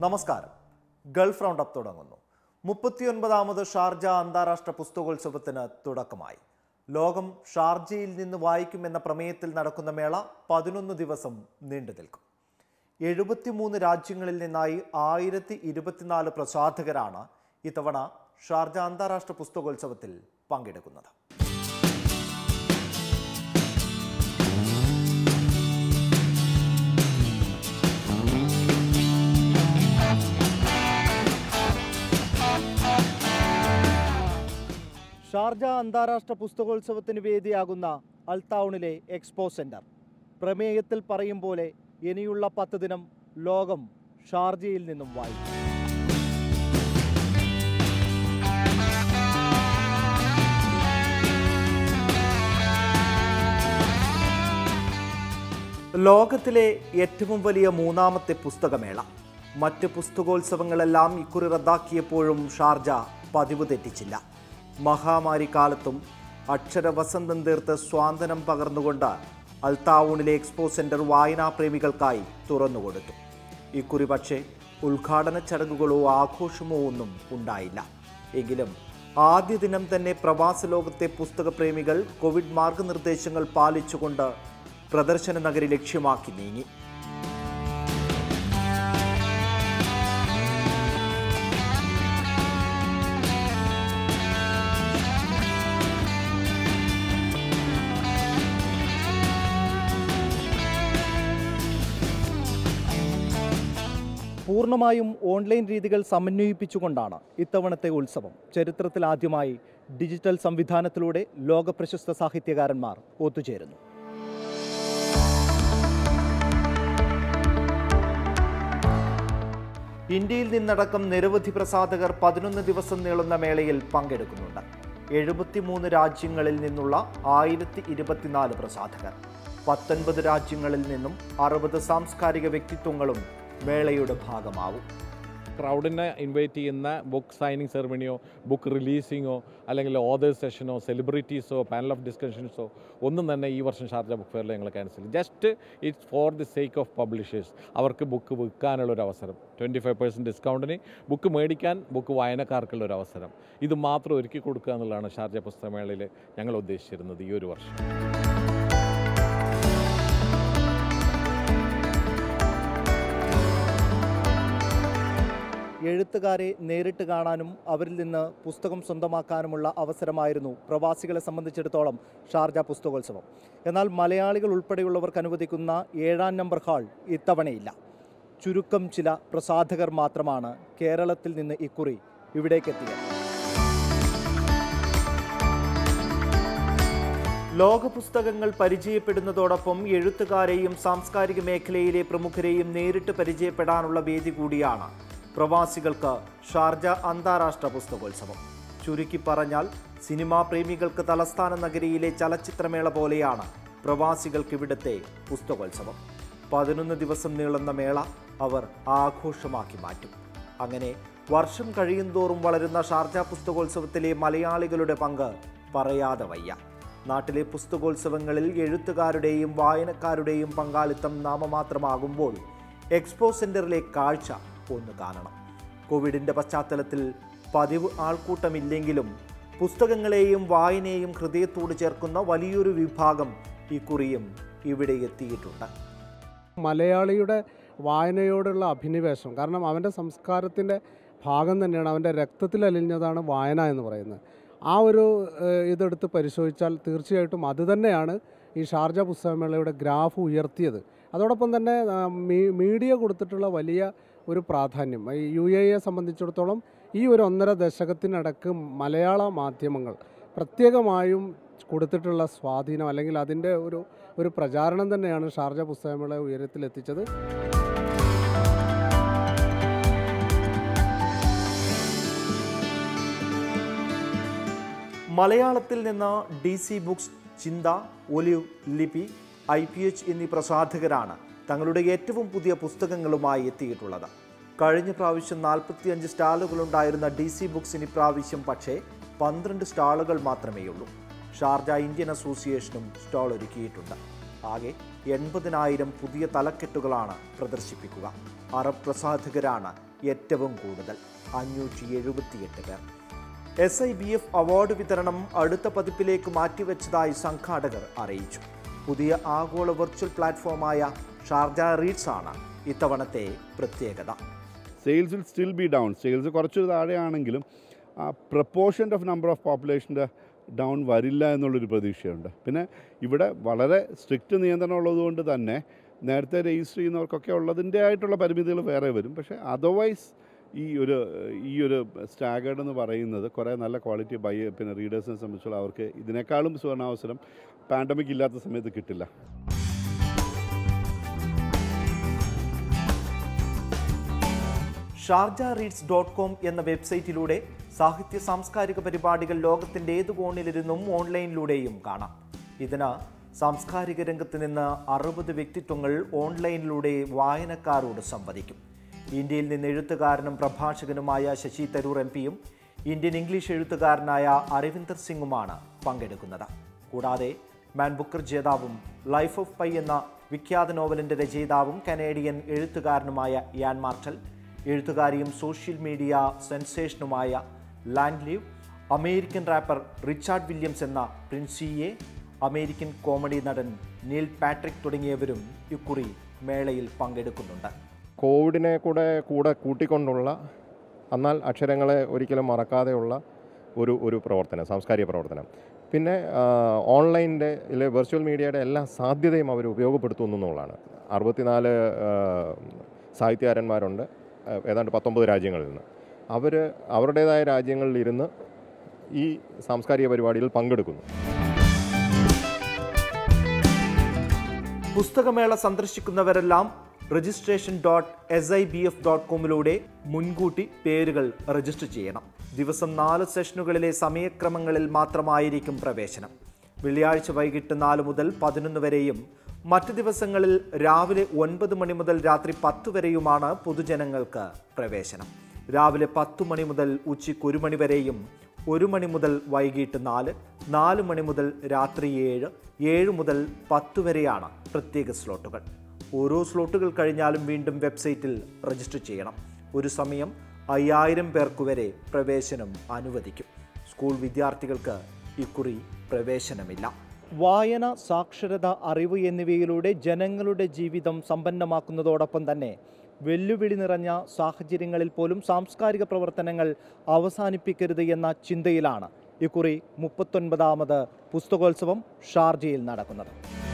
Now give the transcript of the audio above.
നമസ്കാരം Gulf round up തുടങ്ങുന്നു മുപ്പത്തിയൊൻപതാമത് Sharjah അന്താരാഷ്ട്ര പുസ്തകോത്സവത്തിന് തുടക്കമായി ലോകം ഷാർജയിൽ നിന്ന് വായിക്കുമെന്ന പ്രമേയത്തിൽ നടക്കുന്ന മേള പതിനൊന്ന് ദിവസം നീണ്ടു നിൽക്കും എഴുപത്തിമൂന്ന് രാജ്യങ്ങളിൽ നിന്നായി ആയിരത്തി ഇരുപത്തിനാല് പ്രസാധകരാണ് ഇത്തവണ ഷാർജ അന്താരാഷ്ട്ര പുസ്തകോത്സവത്തിൽ പങ്കെടുക്കുന്നത് ഷാർജ അന്താരാഷ്ട്ര പുസ്തകോത്സവത്തിന് വേദിയാകുന്ന അൽത്തൗണിലെ എക്സ്പോ സെന്റർ പ്രമേയത്തിൽ പറയും പോലെ ഇനിയുള്ള പത്ത് ദിനം ലോകം ഷാർജയിൽ നിന്നും വായിക്കും ലോകത്തിലെ ഏറ്റവും വലിയ മൂന്നാമത്തെ പുസ്തകമേള മറ്റ് പുസ്തകോത്സവങ്ങളെല്ലാം ഇക്കുറി റദ്ദാക്കിയപ്പോഴും ഷാർജ പതിവ് തെറ്റിച്ചില്ല മഹാമാരി കാലത്തും അക്ഷരവസന്തം തീർത്ത് സ്വാതന്ത്ര്യം പകർന്നുകൊണ്ട് അൽത്താവൂണിലെ എക്സ്പോ സെന്റർ വായനാപ്രേമികൾക്കായി തുറന്നുകൊടുത്തു ഇക്കുറി പക്ഷേ ഉദ്ഘാടന ചടങ്ങുകളോ ആഘോഷമോ ഒന്നും ഉണ്ടായില്ല എങ്കിലും ആദ്യ ദിനം തന്നെ പ്രവാസ ലോകത്തെ പുസ്തകപ്രേമികൾ കോവിഡ് മാർഗനിർദ്ദേശങ്ങൾ പാലിച്ചുകൊണ്ട് പ്രദർശന നഗരി ലക്ഷ്യമാക്കി നീങ്ങി പൂർണ്ണമായും ഓൺലൈൻ രീതികൾ സമന്വയിപ്പിച്ചുകൊണ്ടാണ് ഇത്തവണത്തെ ഉത്സവം ചരിത്രത്തിലാദ്യമായി ഡിജിറ്റൽ സംവിധാനത്തിലൂടെ ലോക പ്രശസ്ത സാഹിത്യകാരന്മാർ ഒത്തുചേരുന്നു ഇന്ത്യയിൽ നിന്നടക്കം നിരവധി പ്രസാധകർ പതിനൊന്ന് ദിവസം നീളുന്ന മേളയിൽ പങ്കെടുക്കുന്നുണ്ട് എഴുപത്തിമൂന്ന് രാജ്യങ്ങളിൽ നിന്നുള്ള ആയിരത്തി ഇരുപത്തിനാല് പ്രസാധകർ പത്തൊൻപത് രാജ്യങ്ങളിൽ നിന്നും അറുപത് സാംസ്കാരിക വ്യക്തിത്വങ്ങളും മേളയുടെ ഭാഗമാവും ക്രൗഡിനെ ഇൻവൈറ്റ് ചെയ്യുന്ന ബുക്ക് സൈനിങ് സെറമണിയോ ബുക്ക് റിലീസിങ്ങോ അല്ലെങ്കിൽ ഓതേഴ്സ് സെഷനോ സെലിബ്രിറ്റീസോ പാനൽ ഓഫ് ഡിസ്കഷൻസോ ഒന്നും തന്നെ ഈ വർഷം ഷാർജ ബുക്ക് ഫെയറിൽ ഞങ്ങൾ ക്യാൻസൽ ചെയ്തു just it's for the sake of publishers അവർക്ക് ബുക്ക് വിൽക്കാനുള്ള ഒരു അവസരം ട്വൻറ്റി ഫൈവ് പെർസെൻറ്റ് ഡിസ്കൗണ്ടിന് ബുക്ക് മേടിക്കാൻ ബുക്ക് വായനക്കാർക്കുള്ള ഒരു അവസരം ഇത് മാത്രം ഒരുക്കി കൊടുക്കുക എന്നുള്ളതാണ് ഷാർജ പുസ്തകമേളയിൽ ഞങ്ങൾ ഉദ്ദേശിച്ചിരുന്നത് ഈ ഒരു വർഷം എഴുത്തുകാരെ നേരിട്ട് കാണാനും അവരിൽ നിന്ന് പുസ്തകം സ്വന്തമാക്കാനുമുള്ള അവസരമായിരുന്നു പ്രവാസികളെ സംബന്ധിച്ചിടത്തോളം ഷാർജ പുസ്തകോത്സവം എന്നാൽ മലയാളികൾ ഉൾപ്പെടെയുള്ളവർക്ക് അനുവദിക്കുന്ന ഏഴാം നമ്പർ ഹാൾ ഇത്തവണയില്ല ചുരുക്കം ചില പ്രസാധകർ മാത്രമാണ് കേരളത്തിൽ നിന്ന് ഇക്കുറി ഇവിടേക്കെത്തിയത് ലോക പുസ്തകങ്ങൾ പരിചയപ്പെടുന്നതോടൊപ്പം എഴുത്തുകാരെയും സാംസ്കാരിക മേഖലയിലെ പ്രമുഖരെയും നേരിട്ട് പരിചയപ്പെടാനുള്ള വേദി കൂടിയാണ് പ്രവാസികൾക്ക് ഷാർജ അന്താരാഷ്ട്ര പുസ്തകോത്സവം ചുരുക്കി പറഞ്ഞാൽ സിനിമാ പ്രേമികൾക്ക് തലസ്ഥാന നഗരിയിലെ ചലച്ചിത്രമേള പോലെയാണ് പ്രവാസികൾക്ക് ഇവിടുത്തെ പുസ്തകോത്സവം പതിനൊന്ന് ദിവസം നീളുന്ന മേള അവർ ആഘോഷമാക്കി മാറ്റും അങ്ങനെ വർഷം കഴിയുന്തോറും വളരുന്ന ഷാർജ പുസ്തകോത്സവത്തിലെ മലയാളികളുടെ പങ്ക് പറയാതെ വയ്യ നാട്ടിലെ പുസ്തകോത്സവങ്ങളിൽ എഴുത്തുകാരുടെയും വായനക്കാരുടെയും പങ്കാളിത്തം നാമമാത്രമാകുമ്പോൾ എക്സ്പോ സെന്ററിലെ കാഴ്ച ഒന്ന് കാണണം കോവിഡിന്റെ പശ്ചാത്തലത്തിൽ പതിവ് ആൾക്കൂട്ടമില്ലെങ്കിലും പുസ്തകങ്ങളെയും വായനയും ഹൃദയത്തോട് ചേർക്കുന്ന വലിയൊരു വിഭാഗം ഇക്കുറിയും ഇവിടെ എത്തിയിട്ടുണ്ട് മലയാളിയുടെ വായനയോടുള്ള അഭിനിവേശം കാരണം അവൻ്റെ സംസ്കാരത്തിൻ്റെ ഭാഗം തന്നെയാണ് അവൻ്റെ രക്തത്തിൽ അലിഞ്ഞതാണ് വായന എന്ന് പറയുന്നത് ആ ഒരു ഏഹ്, ഇതെടുത്ത് പരിശോധിച്ചാൽ തീർച്ചയായിട്ടും അത് തന്നെയാണ് ഈ ഷാർജ പുസ്തകമേളയുടെ ഗ്രാഫ് ഉയർത്തിയത് അതോടൊപ്പം തന്നെ ആ, മീ- മീഡിയ കൊടുത്തിട്ടുള്ള വലിയ ഒരു പ്രാധാന്യം ഈ യു എയെ സംബന്ധിച്ചിടത്തോളം ഈ ഒരു ഒന്നര ദശകത്തിനടക്ക് മലയാള മാധ്യമങ്ങൾ പ്രത്യേകമായും കൊടുത്തിട്ടുള്ള സ്വാധീനം അല്ലെങ്കിൽ അതിൻ്റെ ഒരു ഒരു പ്രചാരണം തന്നെയാണ് ഷാർജ പുസ്തകമേള ഉയരത്തിലെത്തിച്ചത് മലയാളത്തിൽ നിന്ന് D C books Chintha Olive Lipi I P H എന്നീ പ്രസാധകരാണ് തങ്ങളുടെ ഏറ്റവും പുതിയ പുസ്തകങ്ങളുമായി എത്തിയിട്ടുള്ളത് കഴിഞ്ഞ പ്രാവശ്യം നാൽപ്പത്തിയഞ്ച് സ്റ്റാളുകളുണ്ടായിരുന്ന ഡി സി ബുക്സിന് ഇപ്രാവശ്യം പക്ഷേ പന്ത്രണ്ട് സ്റ്റാളുകൾ മാത്രമേയുള്ളൂ ഷാർജ ഇന്ത്യൻ അസോസിയേഷനും സ്റ്റാൾ ഒരുക്കിയിട്ടുണ്ട് ആകെ എൺപതിനായിരം പുതിയ തലക്കെട്ടുകളാണ് പ്രദർശിപ്പിക്കുക അറബ് പ്രസാധകരാണ് ഏറ്റവും കൂടുതൽ അഞ്ഞൂറ്റി എഴുപത്തിയെട്ട് പേർ S I B F award വിതരണം അടുത്ത പതിപ്പിലേക്ക് മാറ്റിവെച്ചതായി സംഘാടകർ അറിയിച്ചു പുതിയ ആഗോള വെർച്വൽ പ്ലാറ്റ്ഫോമായ ഷാർജ റീഡ്സ് ആണ് ഇത്തവണത്തെ പ്രത്യേകത sales will still be down sales കുറച്ച് താഴെയാണെങ്കിലും ആ പ്രപ്പോർഷൻ ഓഫ് നമ്പർ ഓഫ് പോപ്പുലേഷൻ്റെ ഡൗൺ വരില്ല എന്നുള്ളൊരു പ്രതീക്ഷയുണ്ട് പിന്നെ ഇവിടെ വളരെ സ്ട്രിക്റ്റ് നിയന്ത്രണം ഉള്ളതുകൊണ്ട് തന്നെ നേരത്തെ രജിസ്റ്റർ ചെയ്യുന്നവർക്കൊക്കെ ഉള്ളതിൻ്റെ ആയിട്ടുള്ള പരിമിതികൾ വേറെ വരും പക്ഷേ അതർവൈസ് ഈ ഒരു ഈ ഒരു സ്റ്റാഗേർഡ് എന്ന് പറയുന്നത് കുറേ നല്ല ക്വാളിറ്റി ബൈ പിന്നെ റീഡേഴ്സിനെ സംബന്ധിച്ചുള്ള അവർക്ക് ഇതിനേക്കാളും സുവർണാവസരം പാൻഡമിക് ഇല്ലാത്ത സമയത്ത് കിട്ടില്ല ഷാർജ റീഡ്സ് ഡോട്ട് കോം എന്ന വെബ്സൈറ്റിലൂടെ സാഹിത്യ സാംസ്കാരിക പരിപാടികൾ ലോകത്തിന്റെ ഏതു കോണിലിരുന്നും ഓൺലൈനിലൂടെയും കാണാം ഇതിന് സാംസ്കാരിക രംഗത്ത് നിന്ന് അറുപത് വ്യക്തിത്വങ്ങൾ ഓൺലൈനിലൂടെ വായനക്കാരോട് സംവദിക്കും ഇന്ത്യയിൽ നിന്ന് എഴുത്തുകാരനും പ്രഭാഷകനുമായ ശശി തരൂർ എം പിയും ഇന്ത്യൻ ഇംഗ്ലീഷ് എഴുത്തുകാരനായ അരവിന്ദർ സിംഗുമാണ് പങ്കെടുക്കുന്നത് കൂടാതെ മാൻ ബുക്കർ ജേതാവും ലൈഫ് ഓഫ് പൈ എന്ന വിഖ്യാത നോവലിന്റെ രചയിതാവും കനേഡിയൻ എഴുത്തുകാരനുമായ യാൻ മാർട്ടൽ എഴുത്തുകാരിയും സോഷ്യൽ മീഡിയ സെൻസേഷനുമായ ലാൻഡ്ലീവ് അമേരിക്കൻ റാപ്പർ റിച്ചാർഡ് വില്യംസ് എന്ന പ്രിൻസിയെ അമേരിക്കൻ കോമഡി നടൻ നീൽ പാട്രിക് തുടങ്ങിയവരും ഇക്കുറി മേളയിൽ പങ്കെടുക്കുന്നുണ്ട് കോവിഡിനെ കൂടെ കൂടെ കൂട്ടിക്കൊണ്ടുള്ള എന്നാൽ അക്ഷരങ്ങളെ ഒരിക്കലും മറക്കാതെയുള്ള ഒരു ഒരു പ്രവർത്തനം സാംസ്കാരിക പ്രവർത്തനം പിന്നെ ഓൺലൈനിൻ്റെ ഇല്ലെ വെർച്വൽ മീഡിയയുടെ എല്ലാ സാധ്യതയും അവർ ഉപയോഗപ്പെടുത്തുന്നു എന്നുള്ളതാണ് അറുപത്തിനാല് സാഹിത്യകാരന്മാരുണ്ട് ആ, ഏതാണ്ട് പത്തൊമ്പത് രാജ്യങ്ങളിൽ നിന്ന് അവർ അവരുടേതായ രാജ്യങ്ങളിൽ ഇരുന്ന് ഈ സാംസ്കാരിക പരിപാടിയിൽ പങ്കെടുക്കുന്നു പുസ്തകമേള സന്ദർശിക്കുന്നവരെല്ലാം registration dot S I B F dot കോമിലൂടെ മുൻകൂട്ടി പേരുകൾ രജിസ്റ്റർ ചെയ്യണം ദിവസം നാല് സെഷനുകളിലെ സമയക്രമങ്ങളിൽ മാത്രമായിരിക്കും പ്രവേശനം വെള്ളിയാഴ്ച വൈകിട്ട് നാല് മുതൽ പതിനൊന്ന് വരെയും മറ്റ് ദിവസങ്ങളിൽ രാവിലെ ഒൻപത് മണി മുതൽ രാത്രി പത്ത് വരെയുമാണ് പൊതുജനങ്ങൾക്ക് പ്രവേശനം രാവിലെ പത്ത് മണി മുതൽ ഉച്ചയ്ക്ക് ഒരു മണി വരെയും ഒരു മണി മുതൽ വൈകിട്ട് നാല് നാല് മണി മുതൽ രാത്രി ഏഴ് ഏഴ് മുതൽ പത്ത് വരെയാണ് പ്രത്യേക സ്ലോട്ടുകൾ ഓരോ സ്ലോട്ടുകൾ കഴിഞ്ഞാലും വീണ്ടും വെബ്സൈറ്റിൽ രജിസ്റ്റർ ചെയ്യണം ഒരു സമയം അയ്യായിരം പേർക്ക് വരെ പ്രവേശനം അനുവദിക്കും സ്കൂൾ വിദ്യാർത്ഥികൾക്ക് ഇക്കുറി പ്രവേശനമില്ല വായന സാക്ഷരത അറിവ് എന്നിവയിലൂടെ ജനങ്ങളുടെ ജീവിതം സമ്പന്നമാക്കുന്നതോടൊപ്പം തന്നെ വെല്ലുവിളി നിറഞ്ഞ സാഹചര്യങ്ങളിൽ പോലും സാംസ്കാരിക പ്രവർത്തനങ്ങൾ അവസാനിപ്പിക്കരുത് എന്ന ചിന്തയിലാണ് ഇക്കുറി മുപ്പത്തൊൻപതാമത് പുസ്തകോത്സവം ഷാർജയിൽ നടക്കുന്നത്